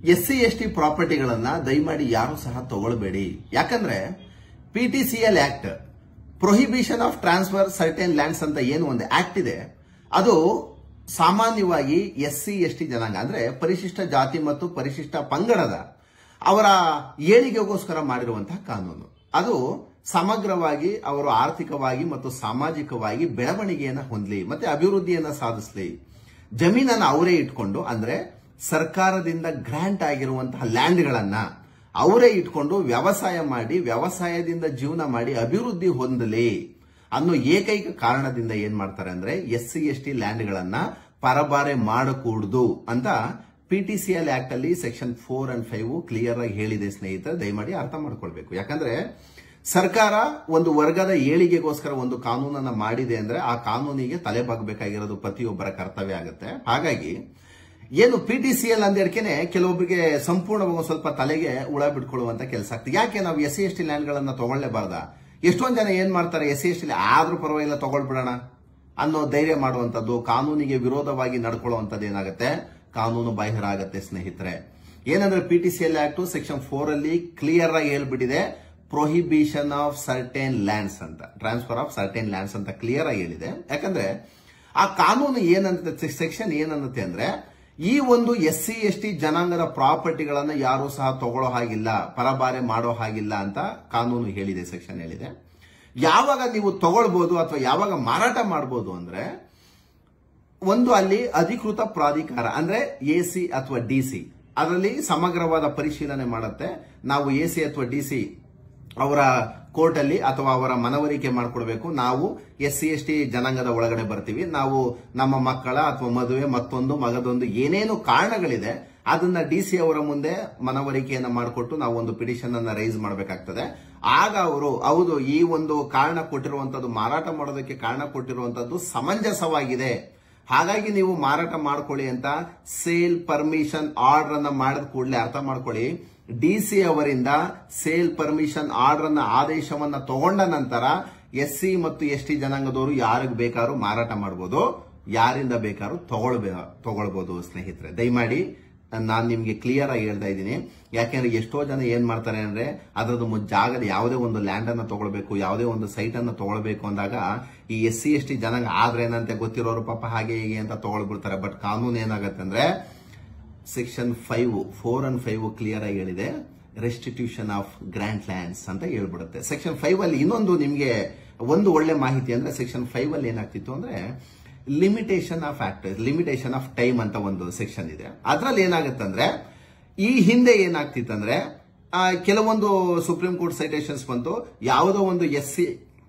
S C S T ಪ್ರಾಪರ್ಟಿಗಳನ್ನ ದಯಮಾಡಿ ಯಾರು ಸಹ ತಗೊಳ್ಬೇಡಿ ಯಾಕಂದ್ರೆ P T C L act prohibition of transfer certain lands ಅಂತ ಏನು ಒಂದು ಆಕ್ಟ್ ಇದೆ ಅದು ಸಾಮಾನ್ಯವಾಗಿ ಎಸ್ ಸಿ ಎಸ್ ಟಿ ಜನಾಂಗ ಅಂದ್ರೆ ಪರಿಶಿಷ್ಟ ಜಾತಿ ಮತ್ತು ಪರಿಶಿಷ್ಟ ಪಂಗಡದ ಅವರ ಏಳಿಗೆಗೋಸ್ಕರ ಮಾಡಿರುವಂತಹ ಕಾನೂನು ಅದು ಸಮಗ್ರವಾಗಿ ಅವರು ಆರ್ಥಿಕವಾಗಿ ಮತ್ತು ಸಾಮಾಜಿಕವಾಗಿ ಬೆಳವಣಿಗೆಯನ್ನ ಹೊಂದಲಿ ಮತ್ತೆ ಅಭಿವೃದ್ಧಿಯನ್ನ ಸಾಧಿಸಲಿ ಜಮೀನನ್ನ ಅವರೇ ಇಟ್ಕೊಂಡು ಅಂದ್ರೆ ಸರ್ಕಾರದಿಂದ ಗ್ರಾಂಟ್ ಆಗಿರುವಂತಹ ಲ್ಯಾಂಡ್ಗಳನ್ನ ಅವರೇ ಇಟ್ಕೊಂಡು ವ್ಯವಸಾಯ ಮಾಡಿ ವ್ಯವಸಾಯದಿಂದ ಜೀವನ ಮಾಡಿ ಅಭಿವೃದ್ಧಿ ಹೊಂದಲಿ ಅನ್ನೋ ಏಕೈಕ ಕಾರಣದಿಂದ ಏನ್ ಮಾಡ್ತಾರೆ ಅಂದ್ರೆ ಎಸ್ ಸಿ ಎಸ್ ಟಿ ಲ್ಯಾಂಡ್ಗಳನ್ನ ಪರಬಾರೆ ಮಾಡಕೂಡದು ಅಂತ P T C L act ಅಲ್ಲಿ section four and five clear ಆಗಿ ಹೇಳಿದೆ ಸ್ನೇಹಿತರೆ ದಯಮಾಡಿ ಅರ್ಥ ಮಾಡ್ಕೊಳ್ಬೇಕು ಯಾಕಂದ್ರೆ ಸರ್ಕಾರ ಒಂದು ವರ್ಗದ ಏಳಿಗೆಗೋಸ್ಕರ ಒಂದು ಕಾನೂನನ್ನ ಮಾಡಿದೆ ಅಂದ್ರೆ ಆ ಕಾನೂನಿಗೆ ತಲೆ ಬಾಗಬೇಕಾಗಿರೋದು ಪ್ರತಿಯೊಬ್ಬರ ಕರ್ತವ್ಯ ಆಗುತ್ತೆ ಹಾಗಾಗಿ ಏನು ಪಿ ಟಿ ಸಿ ಎಲ್ ಅಂದೇಡ್ಕೆನೆ ಕೆಲವೊಬ್ಬರಿಗೆ ಸಂಪೂರ್ಣವಾಗಿ ಸ್ವಲ್ಪ ತಲೆಗೆ ಹುಳ ಬಿಟ್ಕೊಳ್ಳುವಂತ ಕೆಲಸ ಆಗ್ತದೆ ಯಾಕೆ ನಾವು ಎಸ್ ಸಿ ಎಸ್ ಟಿ ಲ್ಯಾಂಡ್ಗಳನ್ನ ತಗೊಳ್ಳೇಬಾರ್ದ ಎಷ್ಟೊಂದ್ ಜನ ಏನ್ ಮಾಡ್ತಾರೆ ಎಸ್ ಸಿ ಎಸ್ ಟಿ ಆದ್ರೂ ಪರವಾಗಿಲ್ಲ ತಗೊಳ್ಬಿಡೋಣ ಅನ್ನೋ ಧೈರ್ಯ ಮಾಡುವಂತದ್ದು ಕಾನೂನಿಗೆ ವಿರೋಧವಾಗಿ ನಡ್ಕೊಳ್ಳುವಂತದ್ದು ಏನಾಗುತ್ತೆ ಕಾನೂನು ಬಾಹಿರ ಆಗತ್ತೆ ಸ್ನೇಹಿತರೆ ಏನಂದ್ರೆ P T C L act section four ಅಲ್ಲಿ ಕ್ಲಿಯರ್ ಆಗಿ ಹೇಳ್ಬಿಟ್ಟಿದೆ ಪ್ರೊಹಿಬಿಷನ್ ಆಫ್ ಸರ್ಟೇನ್ ಲ್ಯಾಂಡ್ಸ್ ಅಂತ ಟ್ರಾನ್ಸ್ಫರ್ ಆಫ್ ಸರ್ಟೇನ್ ಲ್ಯಾಂಡ್ಸ್ ಅಂತ ಕ್ಲಿಯರ್ ಆಗಿ ಹೇಳಿದೆ ಯಾಕಂದ್ರೆ ಆ ಕಾನೂನು ಏನಂತ ಸೆಕ್ಷನ್ ಏನನ್ನತ್ತೆ ಅಂದ್ರೆ ಈ ಒಂದು ಎಸ್ ಸಿ ಎಸ್ ಟಿ ಜನಾಂಗದ ಪ್ರಾಪರ್ಟಿಗಳನ್ನ ಯಾರು ಸಹ ತಗೊಳ್ಳೋ ಹಾಗಿಲ್ಲ ಪರಬಾರೆ ಮಾಡೋ ಹಾಗಿಲ್ಲ ಅಂತ ಕಾನೂನು ಹೇಳಿದೆ ಸೆಕ್ಷನ್ ಹೇಳಿದೆ ಯಾವಾಗ ನೀವು ತಗೊಳ್ಬಹುದು ಅಥವಾ ಯಾವಾಗ ಮಾರಾಟ ಮಾಡಬಹುದು ಅಂದ್ರೆ ಒಂದು ಅಲ್ಲಿ ಅಧಿಕೃತ ಪ್ರಾಧಿಕಾರ ಅಂದ್ರೆ ಎ ಸಿ ಅಥವಾ ಡಿ ಸಿ ಅದರಲ್ಲಿ ಸಮಗ್ರವಾದ ಪರಿಶೀಲನೆ ಮಾಡುತ್ತೆ ನಾವು ಎ ಸಿ ಅಥವಾ ಡಿ ಸಿ ಅವರ ಕೋರ್ಟ್ ಅಲ್ಲಿ ಅಥವಾ ಅವರ ಮನವರಿಕೆ ಮಾಡಿಕೊಡ್ಬೇಕು ನಾವು ಎಸ್ ಸಿ ಎಸ್ ಟಿ ಜನಾಂಗದ ಒಳಗಡೆ ಬರ್ತೀವಿ ನಾವು ನಮ್ಮ ಮಕ್ಕಳ ಅಥವಾ ಮದುವೆ ಮತ್ತೊಂದು ಮಗದೊಂದು ಏನೇನು ಕಾರಣಗಳಿದೆ ಅದನ್ನ ಡಿ ಸಿ ಅವರ ಮುಂದೆ ಮನವರಿಕೆಯನ್ನ ಮಾಡಿಕೊಟ್ಟು ನಾವು ಒಂದು ಪಿಟಿಷನ್ ಅನ್ನ ರೈಸ್ ಮಾಡಬೇಕಾಗ್ತದೆ ಆಗ ಅವರು ಹೌದು ಈ ಒಂದು ಕಾರಣ ಕೊಟ್ಟಿರುವಂತದ್ದು ಮಾರಾಟ ಮಾಡೋದಕ್ಕೆ ಕಾರಣ ಕೊಟ್ಟಿರುವಂತದ್ದು ಸಮಂಜಸವಾಗಿದೆ ಹಾಗಾಗಿ ನೀವು ಮಾರಾಟ ಮಾಡ್ಕೊಳ್ಳಿ ಅಂತ ಸೇಲ್ ಪರ್ಮಿಷನ್ ಆರ್ಡರ್ ಅನ್ನ ಮಾಡಿದ ಕೂಡಲೇ ಅರ್ಥ ಮಾಡ್ಕೊಳ್ಳಿ ಡಿ ಸಿ ಅವರಿಂದ ಸೇಲ್ ಪರ್ಮಿಷನ್ ಆರ್ಡರ್ ಅನ್ನ ಆದೇಶವನ್ನ ತಗೊಂಡ ನಂತರ ಎಸ್ ಸಿ ಮತ್ತು ಎಸ್ ಟಿ ಜನಾಂಗದವರು ಯಾರಿಗೆ ಬೇಕಾದ್ರೂ ಮಾರಾಟ ಮಾಡಬಹುದು ಯಾರಿಂದ ಬೇಕಾದ್ರೂ ತಗೊಳ್ಬೇ ತಗೊಳ್ಬಹುದು ಸ್ನೇಹಿತರೆ ದಯಮಾಡಿ ನಾನು ನಿಮ್ಗೆ ಕ್ಲಿಯರ್ ಆಗಿ ಹೇಳ್ತಾ ಇದ್ದೀನಿ ಯಾಕೆಂದ್ರೆ ಎಷ್ಟೋ ಜನ ಏನ್ ಮಾಡ್ತಾರೆ ಅಂದ್ರೆ ಅದರದ್ದು ಮು- ಜಾಗದ ಯಾವುದೇ ಒಂದು ಲ್ಯಾಂಡ್ ಅನ್ನ ತಗೊಳ್ಬೇಕು ಯಾವುದೇ ಒಂದು ಸೈಟ್ ಅನ್ನ ತಗೊಳ್ಬೇಕು ಅಂದಾಗ ಈ ಎಸ್ ಸಿ ಎಸ್ ಟಿ ಜನಾಂಗ ಆದ್ರೆ ಏನಂತೆ ಗೊತ್ತಿರೋರು ಪಾಪ ಹಾಗೆ ಹೀಗೆ ಅಂತ ತಗೊಳ್ಬಿಡ್ತಾರೆ ಬಟ್ ಕಾನೂನು ಏನಾಗತ್ತೆ ಅಂದ್ರೆ section five four and five clear ಆಗಿ ಹೇಳಿದೆ ರೆಸ್ಟಿಟ್ಯೂಷನ್ ಆಫ್ ಗ್ರ್ಯಾಂಡ್ ಲ್ಯಾಂಡ್ಸ್ ಅಂತ ಹೇಳ್ಬಿಡುತ್ತೆ ಸೆಕ್ಷನ್ ಫೈವ್ ಅಲ್ಲಿ ಇನ್ನೊಂದು ನಿಮ್ಗೆ ಒಂದು ಒಳ್ಳೆ ಮಾಹಿತಿ ಅಂದ್ರೆ ಸೆಕ್ಷನ್ ಫೈವ್ ಅಲ್ಲಿ ಏನಾಗ್ತಿತ್ತು ಅಂದ್ರೆ limitation of act limitation of time ಅಂತ ಒಂದು ಸೆಕ್ಷನ್ ಇದೆ ಅದ್ರಲ್ಲಿ ಏನಾಗುತ್ತಂದ್ರೆ ಈ ಹಿಂದೆ ಏನಾಗ್ತಿತ್ತಂದ್ರೆ ಆ, ಕೆಲವೊಂದು ಸುಪ್ರೀಂ ಕೋರ್ಟ್ ಸೈಟೇಷನ್ಸ್ ಬಂತು ಯಾವುದೋ ಒಂದು S C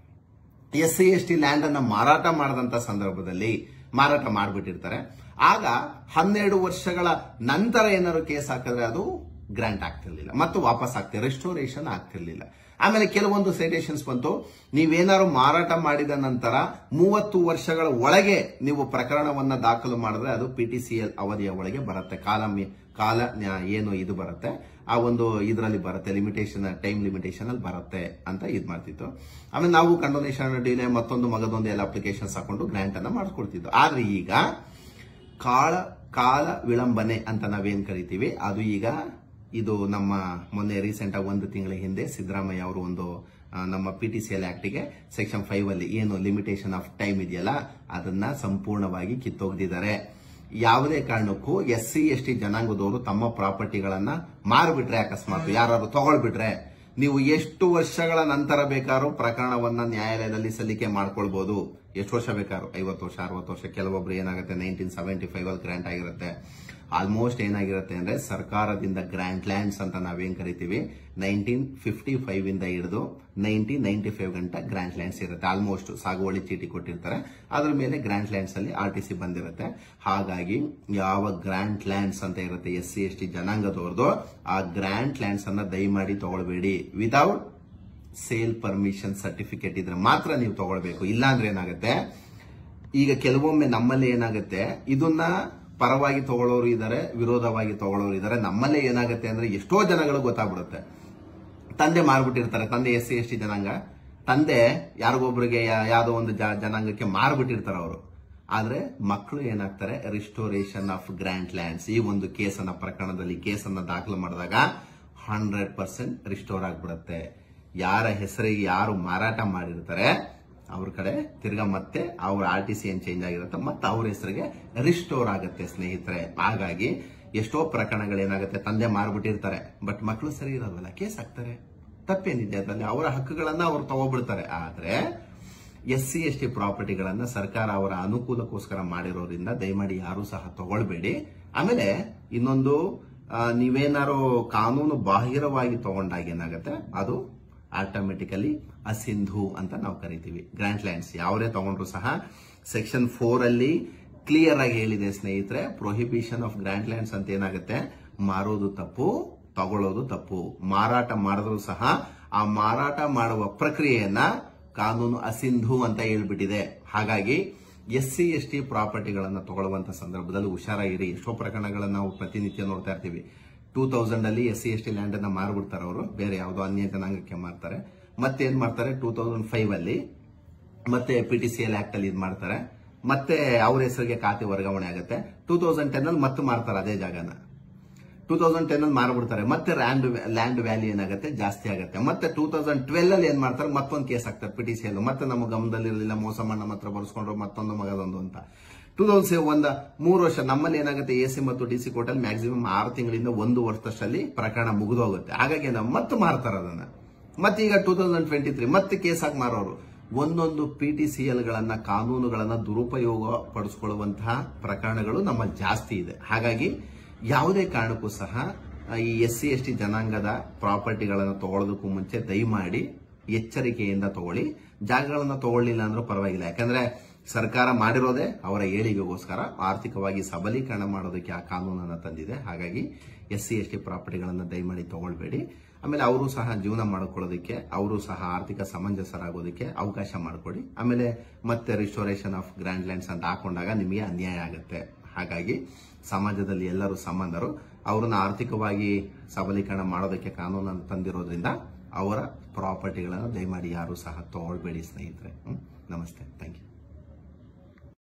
S C S T land ಅನ್ನ ಮಾರಾಟ ಮಾಡದಂತ ಸಂದರ್ಭದಲ್ಲಿ ಮಾರಾಟ ಮಾಡಿಬಿಟ್ಟಿರ್ತಾರೆ ಆಗ ಹನ್ನೆರಡು ವರ್ಷಗಳ ನಂತರ ಏನಾದ್ರು ಕೇಸ್ ಹಾಕಿದ್ರೆ ಅದು ಗ್ರಾಂಟ್ ಆಗ್ತಿರ್ಲಿಲ್ಲ ಮತ್ತು ವಾಪಸ್ ಆಗ್ತಿರ ರೆಸ್ಟೋರೇಷನ್ ಆಗ್ತಿರ್ಲಿಲ್ಲ ಆಮೇಲೆ ಕೆಲವೊಂದು ಸೈಟೇಷನ್ಸ್ ಬಂತು ನೀವೇನಾದ್ರು ಮಾರಾಟ ಮಾಡಿದ ನಂತರ ಮೂವತ್ತು ವರ್ಷಗಳ ಒಳಗೆ ನೀವು ಪ್ರಕರಣವನ್ನ ದಾಖಲು ಮಾಡಿದ್ರೆ ಅದು ಪಿ ಟಿ ಸಿ ಎಲ್ ಅವಧಿಯ ಒಳಗೆ ಬರುತ್ತೆ ಕಾಲ ಮಿ- ಕಾಲ ನ್ಯಾ- ಏನು ಇದು ಬರುತ್ತೆ ಆ ಒಂದು ಇದರಲ್ಲಿ ಬರುತ್ತೆ ಲಿಮಿಟೇಷನ್ ಟೈಮ್ ಲಿಮಿಟೇಷನ್ ಅಲ್ಲಿ ಬರುತ್ತೆ ಅಂತ ಇದ್ ಮಾಡ್ತಿತ್ತು ಆಮೇಲೆ ನಾವು ಕಂಡೋನೇಷನ್ ಡಿಲೇ ಮತ್ತೊಂದು ಮಗದೊಂದು ಎಲ್ಲ ಅಪ್ಲಿಕೇಶನ್ಸ್ ಹಾಕೊಂಡು ಗ್ರಾಂಟ್ ಅನ್ನ ಮಾಡ್ಕೊಳ್ತಿದ್ದು ಆದ್ರೆ ಈಗ ಕಾಳ ಕಾಲ ವಿಳಂಬನೆ ಅಂತ ನಾವೇನ್ ಕರಿತೀವಿ ಅದು ಈಗ ಇದು ನಮ್ಮ ಮೊನ್ನೆ ರೀಸೆಂಟ್ ಆಗಿ ಒಂದು ತಿಂಗಳ ಹಿಂದೆ ಸಿದ್ದರಾಮಯ್ಯ ಅವರು ಒಂದು ಆ, ನಮ್ಮ ಪಿ ಟಿ ಸಿ ಎಲ್ ಆಕ್ಟಿಗೆ ಸೆಕ್ಷನ್ ಫೈವ್ ಅಲ್ಲಿ ಏನು ಲಿಮಿಟೇಷನ್ ಆಫ್ ಟೈಮ್ ಇದೆಯಲ್ಲ ಅದನ್ನ ಸಂಪೂರ್ಣವಾಗಿ ಕಿತ್ತೊಗೆದಿದ್ದಾರೆ ಯಾವುದೇ ಕಾರಣಕ್ಕೂ ಎಸ್ ಸಿ ಎಸ್ ಟಿ ಜನಾಂಗದವರು ತಮ್ಮ ಪ್ರಾಪರ್ಟಿಗಳನ್ನ ಮಾರ್ಬಿಟ್ರೆ ಅಕಸ್ಮಾತ್ ಯಾರು ತಗೊಳ್ಬಿಟ್ರೆ ನೀವು ಎಷ್ಟು ವರ್ಷಗಳ ನಂತರ ಬೇಕಾದ್ರೂ ಪ್ರಕರಣವನ್ನ ನ್ಯಾಯಾಲಯದಲ್ಲಿ ಸಲ್ಲಿಕೆ ಮಾಡ್ಕೊಳ್ಬಹುದು ಎಷ್ಟು ವರ್ಷ ಬೇಕಾದ್ರು ಐವತ್ತು ವರ್ಷ ಅರವತ್ತು ವರ್ಷ ಕೆಲವೊಬ್ರು ಏನಾಗುತ್ತೆ ನೈನ್ಟೀನ್ ಸೆವೆಂಟಿ ಫೈವ್ ಅಲ್ಲಿ ಗ್ರಾಂಟ್ ಆಗಿರುತ್ತೆ ಆಲ್ಮೋಸ್ಟ್ ಏನಾಗಿರುತ್ತೆ ಅಂದ್ರೆ ಸರ್ಕಾರದಿಂದ ಗ್ರಾಂಟ್ ಲ್ಯಾಂಡ್ಸ್ ಅಂತ ನಾವೇನ್ ಕರಿತೀವಿ ನೈನ್ಟೀನ್ ಫಿಫ್ಟಿ ಫೈವ್ ಇಂದ ಹಿಡಿದು ನೈನ್ಟೀನ್ ನೈನ್ಟಿ ಫೈವ್ ಗಂಟ ಗ್ರಾಂಟ್ ಲ್ಯಾಂಡ್ಸ್ ಇರುತ್ತೆ ಆಲ್ಮೋಸ್ಟ್ ಸಾಗುವಳಿ ಚೀಟಿ ಕೊಟ್ಟಿರ್ತಾರೆ ಅದ್ರ ಮೇಲೆ ಗ್ರಾಂಟ್ ಲ್ಯಾಂಡ್ಸ್ ಅಲ್ಲಿ ಆರ್ ಟಿ ಸಿ ಬಂದಿರುತ್ತೆ ಹಾಗಾಗಿ ಯಾವ ಗ್ರಾಂಟ್ ಲ್ಯಾಂಡ್ಸ್ ಅಂತ ಇರುತ್ತೆ ಎಸ್ ಸಿ ಎಸ್ ಟಿ ಜನಾಂಗದವ್ರದ್ದು ಆ ಗ್ರಾಂಟ್ ಲ್ಯಾಂಡ್ಸ್ ಅನ್ನ ದಯಮಾಡಿ ತಗೊಳ್ಬೇಡಿ ವಿತೌಟ್ ಸೇಲ್ ಪರ್ಮಿಷನ್ ಸರ್ಟಿಫಿಕೇಟ್ ಇದ್ರೆ ಮಾತ್ರ ನೀವು ತಗೊಳ್ಬೇಕು ಇಲ್ಲಾಂದ್ರೆ ಏನಾಗುತ್ತೆ ಈಗ ಕೆಲವೊಮ್ಮೆ ನಮ್ಮಲ್ಲಿ ಏನಾಗುತ್ತೆ ಇದನ್ನ ಪರವಾಗಿ ತಗೊಳ್ಳೋರು ಇದ್ದಾರೆ ವಿರೋಧವಾಗಿ ತಗೊಳ್ಳೋರು ಇದ್ದಾರೆ ನಮ್ಮಲ್ಲೇ ಏನಾಗುತ್ತೆ ಅಂದ್ರೆ ಎಷ್ಟೋ ಜನಗಳು ಗೊತ್ತಾಗ್ಬಿಡುತ್ತೆ ತಂದೆ ಮಾರ್ಬಿಟ್ಟಿರ್ತಾರೆ ತಂದೆ ಎಸ್ ಸಿ ಎಸ್ ಟಿ ಜನಾಂಗ ತಂದೆ ಯಾರಿಗೊಬ್ರಿಗೆ ಯಾ- ಯಾವ್ದೋ ಒಂದು ಜ- ಜನಾಂಗಕ್ಕೆ ಮಾರ್ಬಿಟ್ಟಿರ್ತಾರೆ ಅವರು ಆದ್ರೆ ಮಕ್ಕಳು ಏನಾಗ್ತಾರೆ ರಿಸ್ಟೋರೇಷನ್ ಆಫ್ ಗ್ರ್ಯಾಂಡ್ ಲ್ಯಾಂಡ್ಸ್ ಈ ಒಂದು ಕೇಸನ್ನ ಪ್ರಕರಣದಲ್ಲಿ ಕೇಸನ್ನ ದಾಖಲು ಮಾಡಿದಾಗ ಹಂಡ್ರೆಡ್ ಪರ್ಸೆಂಟ್ ರಿಸ್ಟೋರ್ ಆಗ್ಬಿಡುತ್ತೆ ಯಾರ ಹೆಸರಿಗೆ ಯಾರು ಮಾರಾಟ ಮಾಡಿರ್ತಾರೆ ಅವ್ರ ಕಡೆ ತಿರ್ಗಾ ಮತ್ತೆ ಅವ್ರ ಆರ್ ಟಿ ಸಿ ಏನ್ ಚೇಂಜ್ ಆಗಿರುತ್ತೆ ಮತ್ತೆ ಅವ್ರ ಹೆಸರಿಗೆ ರಿಸ್ಟೋರ್ ಆಗುತ್ತೆ ಸ್ನೇಹಿತರೆ ಹಾಗಾಗಿ ಎಷ್ಟೋ ಪ್ರಕರಣಗಳೇನಾಗುತ್ತೆ ತಂದೆ ಮಾರ್ಬಿಟ್ಟಿರ್ತಾರೆ ಬಟ್ ಮಕ್ಕಳು ಸರಿ ಇರೋದಲ್ಲ ಕೇಸ್ ಹಾಕ್ತಾರೆ ತಪ್ಪೇನಿದೆ ಅದರಲ್ಲಿ ಅವರ ಹಕ್ಕುಗಳನ್ನ ಅವ್ರು ತಗೋಬಿಡ್ತಾರೆ ಆದ್ರೆ ಎಸ್ ಸಿ ಎಸ್ ಟಿ ಪ್ರಾಪರ್ಟಿಗಳನ್ನ ಸರ್ಕಾರ ಅವರ ಅನುಕೂಲಕ್ಕೋಸ್ಕರ ಮಾಡಿರೋದ್ರಿಂದ ದಯಮಾಡಿ ಯಾರು ಸಹ ತಗೊಳ್ಬೇಡಿ ಆಮೇಲೆ ಇನ್ನೊಂದು ಆ, ನೀವೇನಾರು ಕಾನೂನು ಬಾಹಿರವಾಗಿ ತಗೊಂಡಾಗ ಏನಾಗುತ್ತೆ ಅದು ಆಟೋಮೆಟಿಕಲಿ ಅಸಿಂಧು ಅಂತ ನಾವು ಕರಿತೀವಿ ಗ್ರ್ಯಾಂಡ್ ಲ್ಯಾಂಡ್ಸ್ ಯಾವರೇ ತಗೊಂಡ್ರು ಸಹ ಸೆಕ್ಷನ್ ಫೋರ್ ಅಲ್ಲಿ ಕ್ಲಿಯರ್ ಆಗಿ ಹೇಳಿದೆ ಸ್ನೇಹಿತರೆ ಪ್ರೊಹಿಬಿಷನ್ ಆಫ್ ಗ್ರ್ಯಾಂಡ್ ಲ್ಯಾಂಡ್ಸ್ ಅಂತ ಏನಾಗುತ್ತೆ ಮಾರೋದು ತಪ್ಪು ತಗೊಳ್ಳೋದು ತಪ್ಪು ಮಾರಾಟ ಮಾಡಿದ್ರು ಸಹ ಆ ಮಾರಾಟ ಮಾಡುವ ಪ್ರಕ್ರಿಯೆಯನ್ನ ಕಾನೂನು ಅಸಿಂಧು ಅಂತ ಹೇಳ್ಬಿಟ್ಟಿದೆ ಹಾಗಾಗಿ ಎಸ್ ಸಿ ಎಸ್ ಟಿ ಪ್ರಾಪರ್ಟಿಗಳನ್ನ ತಗೊಳ್ಳುವಂತ ಸಂದರ್ಭದಲ್ಲಿ ಹುಷಾರಾಗಿರಿ ಎಷ್ಟೋ ಪ್ರಕರಣಗಳನ್ನ ನಾವು ಪ್ರತಿನಿತ್ಯ ನೋಡ್ತಾ ಇರ್ತೀವಿ ಟೂ ತೌಸಂಡ್ ಅಲ್ಲಿ S C S T land ಅನ್ನ ಮಾರ್ಬಿಡ್ತಾರೆ ಅವರು ಬೇರೆ ಯಾವುದೋ ಅನ್ಯ ಜನಾಂಗಕ್ಕೆ ಮಾರ್ತಾರೆ ಮತ್ತೆ ಏನ್ ಮಾಡ್ತಾರೆ ಟೂ ತೌಸಂಡ್ ಫೈವ್ ಅಲ್ಲಿ ಮತ್ತೆ P T C L act ಅಲ್ಲಿ ಇದು ಮಾಡ್ತಾರೆ ಮತ್ತೆ ಅವ್ರ ಹೆಸರಿಗೆ ಖಾತೆ ವರ್ಗಾವಣೆ ಆಗುತ್ತೆ ಟೂ ತೌಸಂಡ್ ಟೆನ್ ಅಲ್ಲಿ ಮತ್ತೆ ಮಾರ್ತಾರೆ ಅದೇ ಜಾಗನ ಟೂ ತೌಸಂಡ್ ಟೆನ್ ಅಲ್ಲಿ ಮಾರ್ಬಿಡ್ತಾರೆ ಮತ್ತೆ ಲ್ಯಾಂಡ್ ಲ್ಯಾಂಡ್ ವ್ಯಾಲ್ಯೂ ಏನಾಗುತ್ತೆ ಜಾಸ್ತಿ ಆಗುತ್ತೆ ಮತ್ತೆ ಟೂ ತೌಸಂಡ್ ಟ್ವೆಲ್ ಅಲ್ಲಿ ಏನ್ ಮಾಡ್ತಾರೆ ಮತ್ತೊಂದು ಕೇಸ್ ಹಾಕ್ತಾರೆ ಪಿ ಟಿ ಸಿ ಎಲ್ ಮತ್ತೆ ನಮ್ಮ ಗಮನದಲ್ಲಿ ಇರಲಿಲ್ಲ ಮೋಸ ಮಾಡಿ ನಮ್ಮ ಹತ್ರ ಬರ್ಸ್ಕೊಂಡ್ರು ಮತ್ತೊಂದು ಮಗದೊಂದು ಅಂತ ಟೂ ತೌಸಂಡ್ ಒಂದ ಮೂರು ವರ್ಷ ನಮ್ಮಲ್ಲಿ ಏನಾಗುತ್ತೆ ಎ ಸಿ ಮತ್ತು ಡಿ ಸಿ ಕೋರ್ಟ್ ಅಲ್ಲಿ ಮ್ಯಾಕ್ಸಿಮಮ್ ಆರು ತಿಂಗಳಿಂದ ಒಂದು ವರ್ಷದಲ್ಲಿ ಪ್ರಕರಣ ಮುಗಿದೋಗುತ್ತೆ ಹಾಗಾಗಿ ನಾವು ಮತ್ತೆ ಮಾರ್ತಾರೆ ಅದನ್ನ ಮತ್ತೆ ಈಗ ಟೂ ತೌಸಂಡ್ ಟ್ವೆಂಟಿ ತ್ರೀ ಮತ್ತೆ ಕೇಸ್ ಹಾಕಿ ಮಾರೋರು ಒಂದೊಂದು ಪಿ ಟಿ ಸಿ ಎಲ್ಗಳನ್ನ ಕಾನೂನುಗಳನ್ನ ದುರುಪಯೋಗ ಪಡಿಸ್ಕೊಳ್ಳುವಂತಹ ಪ್ರಕರಣಗಳು ನಮ್ಮಲ್ಲಿ ಜಾಸ್ತಿ ಇದೆ ಹಾಗಾಗಿ ಯಾವುದೇ ಕಾರಣಕ್ಕೂ ಸಹ ಆ, ಈ ಎಸ್ ಸಿ ಎಸ್ ಟಿ ಜನಾಂಗದ ಪ್ರಾಪರ್ಟಿಗಳನ್ನು ತಗೊಳ್ಳೋದಕ್ಕೂ ಮುಂಚೆ ದಯಮಾಡಿ ಎಚ್ಚರಿಕೆಯಿಂದ ತಗೊಳ್ಳಿ ಜಾಗಗಳನ್ನ ತಗೊಳ್ಳಿಲ್ಲ ಅಂದ್ರೂ ಪರವಾಗಿಲ್ಲ ಯಾಕಂದ್ರೆ ಸರ್ಕಾರ ಮಾಡಿರೋದೇ ಅವರ ಏಳಿಗೆಗೋಸ್ಕರ ಆರ್ಥಿಕವಾಗಿ ಸಬಲೀಕರಣ ಮಾಡೋದಕ್ಕೆ ಆ ಕಾನೂನನ್ನ ತಂದಿದೆ ಹಾಗಾಗಿ ಎಸ್ ಸಿ ಎಸ್ ಟಿ ಪ್ರಾಪರ್ಟಿಗಳನ್ನ ದಯಮಾಡಿ ತಗೊಳ್ಬೇಡಿ ಆಮೇಲೆ ಅವರು ಸಹ ಜೀವನ ಮಾಡ್ಕೊಳ್ಳೋದಕ್ಕೆ ಅವರು ಸಹ ಆರ್ಥಿಕ ಸಮಂಜಸರಾಗೋದಕ್ಕೆ ಅವಕಾಶ ಮಾಡಿಕೊಡಿ ಆಮೇಲೆ ಮತ್ತೆ ರಿಸ್ಟೋರೇಷನ್ ಆಫ್ ಗ್ರ್ಯಾಂಡ್ ಲ್ಯಾಂಡ್ಸ್ ಅಂತ ಹಾಕೊಂಡಾಗ ನಿಮಗೆ ಅನ್ಯಾಯ ಆಗುತ್ತೆ ಹಾಗಾಗಿ ಸಮಾಜದಲ್ಲಿ ಎಲ್ಲರೂ ಸಮಾನರು ಅವ್ರನ್ನ ಆರ್ಥಿಕವಾಗಿ ಸಬಲೀಕರಣ ಮಾಡೋದಕ್ಕೆ ಕಾನೂನನ್ನು ತಂದಿರೋದ್ರಿಂದ ಅವರ ಪ್ರಾಪರ್ಟಿಗಳನ್ನು ದಯಮಾಡಿ ಯಾರು ಸಹ ತಗೊಳ್ಬೇಡಿ ಸ್ನೇಹಿತರೆ ಹ್ಮ್? ನಮಸ್ತೆ ಥ್ಯಾಂಕ್ ಯು